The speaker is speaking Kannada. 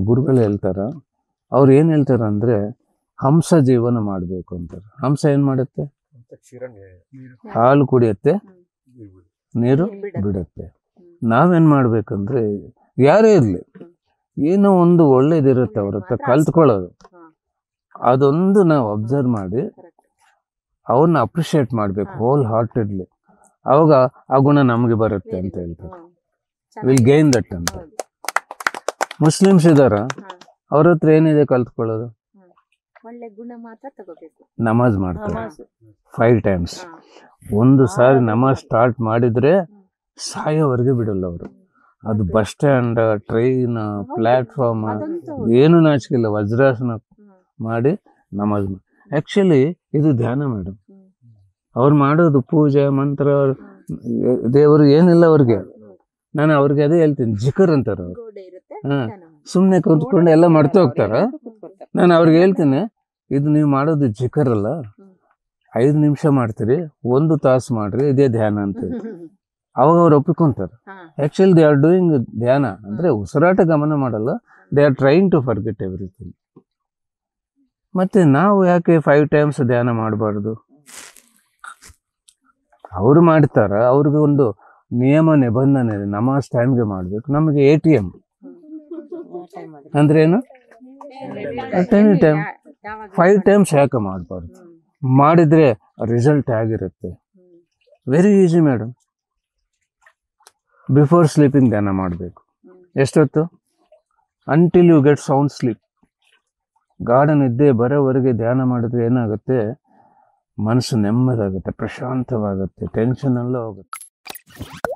ಗುರುಗಳು ಹೇಳ್ತಾರ ಅವ್ರು ಏನು ಹೇಳ್ತಾರ ಅಂದರೆ ಹಂಸ ಜೀವನ ಮಾಡಬೇಕು ಅಂತಾರೆ ಹಂಸ ಏನು ಮಾಡುತ್ತೆ ಹಾಲು ಕುಡಿಯುತ್ತೆ ನೀರು ಬಿಡುತ್ತೆ ನಾವೇನು ಮಾಡ್ಬೇಕಂದ್ರೆ ಯಾರೇ ಇರಲಿ ಏನೋ ಒಂದು ಒಳ್ಳೇದಿರುತ್ತೆ ಅವ್ರ ಹತ್ರ ಕಲ್ತ್ಕೊಳ್ಳೋದು ಅದೊಂದು ನಾವು ಅಬ್ಸರ್ವ್ ಮಾಡಿ ಅವ್ರನ್ನ ಅಪ್ರಿಷಿಯೇಟ್ ಮಾಡಬೇಕು ಹೋಲ್ ಹಾರ್ಟೆಡ್ಲಿ ಅವಾಗ ಆ ಗುಣ ನಮಗೆ ಬರುತ್ತೆ ಅಂತ ಹೇಳ್ತಾರೆ ವಿಲ್ ಗೇನ್ ದಟ್ ಅಂತ ಮುಸ್ಲಿಮ್ಸ್ ಇದಾರ ಅವ್ರ ಹತ್ರ ಏನಿದೆ ಕಲ್ತ್ಕೊಳ್ಳೋದು ಒಳ್ಳೆ ಗುಣ ಮಾತ್ರ ತಗೋಬೇಕು ನಮಾಜ್ ಮಾಡ್ತಾರೆ ನಮಾಜ್. ಫೈವ್ ಟೈಮ್ಸ್ ಹಾ. ಒಂದು ಸಾರಿ ನಮಾಜ್ ಸ್ಟಾರ್ಟ್ ಮಾಡಿದ್ರೆ ಸಾಯೋವರೆಗೆ ಬಿಡಲ್ಲ ಅವರು ಅದು ಬಸ್ ಸ್ಟ್ಯಾಂಡ್ ಟ್ರೈನ್ ಪ್ಲಾಟ್ಫಾರ್ಮ್ ಅದಂತೂ ಏನು ನಾಚಿಕಿಲ್ಲ ವಜ್ರಾಸನ ಹ್ಮ್. ಮಾಡಿ ನಮಾಜ್ ಆ್ಯಕ್ಚುಲಿ ಇದು ಧ್ಯಾನ ಮೇಡಮ್ ಹ್ಮ್. ಅವ್ರು ಮಾಡೋದು ಪೂಜೆ ಮಂತ್ರ ದೇವರು ಏನಿಲ್ಲ ಅವ್ರಿಗೆ ನಾನು ಅವ್ರಿಗೆ ಅದೇ ಹೇಳ್ತೀನಿ ಜಿಕರ್ ಅಂತಾರೆ ಅವ್ರು ಗೋಡೆ ಇರುತ್ತೆ ಹಾ. ಧ್ಯಾನ ಮಾಡಿ. ಸುಮ್ಮನೆ ಕೂತ್ಕೊಂಡು ಎಲ್ಲ ಮಾಡ್ತಾ ಹೋಗ್ತಾರ ಕೂತ್ಕೊಳ್ತಾರೆ. ನಾನು ಅವ್ರಿಗೆ ಹೇಳ್ತೀನಿ ಇದು ನೀವು ಮಾಡೋದು ಜಿಕರ್ ಅಲ್ಲ ಹ್ಮ್. ಐದು ನಿಮಿಷ ಮಾಡ್ತೀರಿ ಒಂದು ತಾಸು ಮಾಡ್ರಿ ಇದೇ ಧ್ಯಾನ ಅಂತ ಹೇಳಿ. ಅವಾಗ ಅವ್ರು ಒಪ್ಪಿಕೊಂತಾರೆ ಹಾ. ಆ್ಯಕ್ಚುಲಿ ದೇ ಆರ್ ಡೂಯಿಂಗ್ ಧ್ಯಾನ ಅಂದರೆ ಉಸಿರಾಟ ಗಮನ ಮಾಡಲ್ಲ they are trying to forget everything ಮತ್ತೆ ನಾವು ಯಾಕೆ ಫೈವ್ ಟೈಮ್ಸ್ ಧ್ಯಾನ ಮಾಡಬಾರ್ದು ಅವರು ಮಾಡ್ತಾರ ಅವ್ರಿಗೆ ಒಂದು ನಿಯಮ ನಿಬಂಧನೆ ಇದೆ ನಮಾಜ್ ಟೈಮ್ಗೆ ಮಾಡಬೇಕು ನಮಗೆ ಎ ಟಿ ಎಮ್ Time ಮಾಡಿ. ಅಂದ್ರೆ ಏನು ಟೈಮ್ ಟೈಮ್ ಯಾವಾಗ ಫೈವ್ ಟೈಮ್ಸ್ ಯಾಕೆ ಮಾಡಬಾರ್ದು ಹ್ಮ್. ಮಾಡಿದ್ರೆ ರಿಸಲ್ಟ್ ಆಗಿರುತ್ತೆ ಹ್ಮ್. Very easy madam before sleeping ಧ್ಯಾನ ಮಾಡಬೇಕು ಹ್ಮ್. ಎಷ್ಟೊತ್ತು until you get sound sleep ಗಾಢ ನಿದ್ದೆ ಬರೋವರೆಗೆ ಧ್ಯಾನ ಮಾಡಿದ್ರೆ ಏನಾಗುತ್ತೆ ಮನಸ್ಸು ನೆಮ್ಮದಾಗುತ್ತೆ ಪ್ರಶಾಂತವಾಗುತ್ತೆ ಟೆನ್ಷನ್ ಎಲ್ಲ ಹೋಗುತ್ತೆ